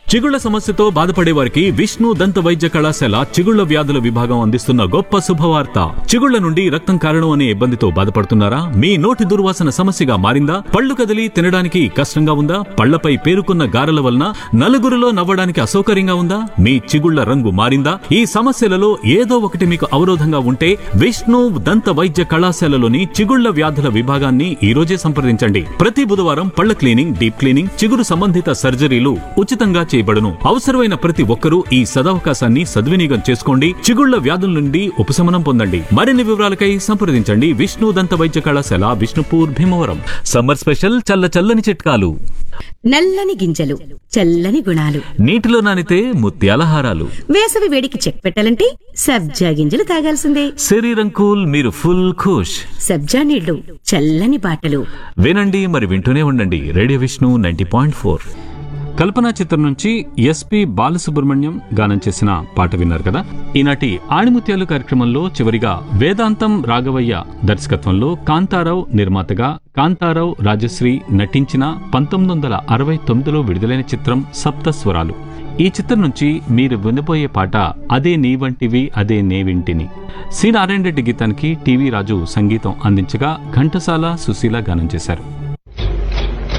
చిగుళ్ల సమస్యతో బాధపడే వారికి విష్ణు దంత వైద్య కళాశాల చిగుళ్ల వ్యాధుల విభాగం అందిస్తున్న గొప్ప శుభవార్త చిగుళ్ల నుండి రక్తం కారణం అనే ఇబ్బందితో బాధపడుతున్నారా మీ నోటి దుర్వాసన సమస్యగా మారిందా పళ్ళు కదిలి తినడానికి కష్టంగా ఉందా పళ్లపై పేరుకున్న గారెల వలన నలుగురిలో నవ్వడానికి అసౌకర్యంగా ఉందా మీ చిగుళ్ల రంగు మారిందా ఈ సమస్యలలో ఏదో ఒకటి మీకు అవరోధంగా ఉంటే విష్ణు దంత వైద్య కళాశాలలోని చిగుళ్ల వ్యాధుల విభాగాన్ని ఈ రోజే సంప్రదించండి ప్రతి బుధవారం పళ్ల క్లీనింగ్ డీప్ క్లీనింగ్ చిగురు సంబంధిత సర్జరీలు ఉచితంగా చేయబడును అవసరమైన ప్రతి ఒక్కరూ ఈ సదవకాశాన్ని సద్వినియోగం చేసుకోండి చిగుళ్ల వ్యాధుల నుండి ఉపశమనం పొందండి మరిన్ని వివరాలకై సంప్రదించండి విష్ణు దంత వైద్య కళాశాల విష్ణుపూర్ భీమవరం సమ్మర్ స్పెషల్ చల్ల చల్లని చిట్కాలు నల్లని గింజలు చల్లని గుణాలు నీటిలో నానితే ముత్యాల హారాలు వేసవి వేడికి చెక్ పెట్టాలంటే సబ్జా గింజలు తాగాల్సిందే శరీరం కూల్ మీరు ఫుల్ ఖుష్ సబ్జా నీళ్లు చల్లని బాటలు వినండి మరి వింటూనే ఉండండి radio Vishnu ninety point four Kalpana చిత్రం నుంచి ఎస్పి బాలసుబ్రహ్మణ్యం గానం చేసిన పాట విన్నారు కదా ఈనాటి ఆణిముత్యాలు కార్యక్రమంలో చివరిగా వేదాంతం రాఘవయ్య దర్శకత్వంలో కాంతారావు నిర్మాతగా కాంతారావు రాజశ్రీ నటించిన పంతొమ్మిది వందల అరవై తొమ్మిదిలో విడుదలైన చిత్రం సప్త స్వరాలు ఈ చిత్రం నుంచి మీరు వినబోయే పాట అదే నీ వంటివి అదే నే వింటిని సి నారాయణ రెడ్డి గీతానికి టీవీ రాజు సంగీతం అందించగా ఘంటసాల సుశీల గానం చేశారు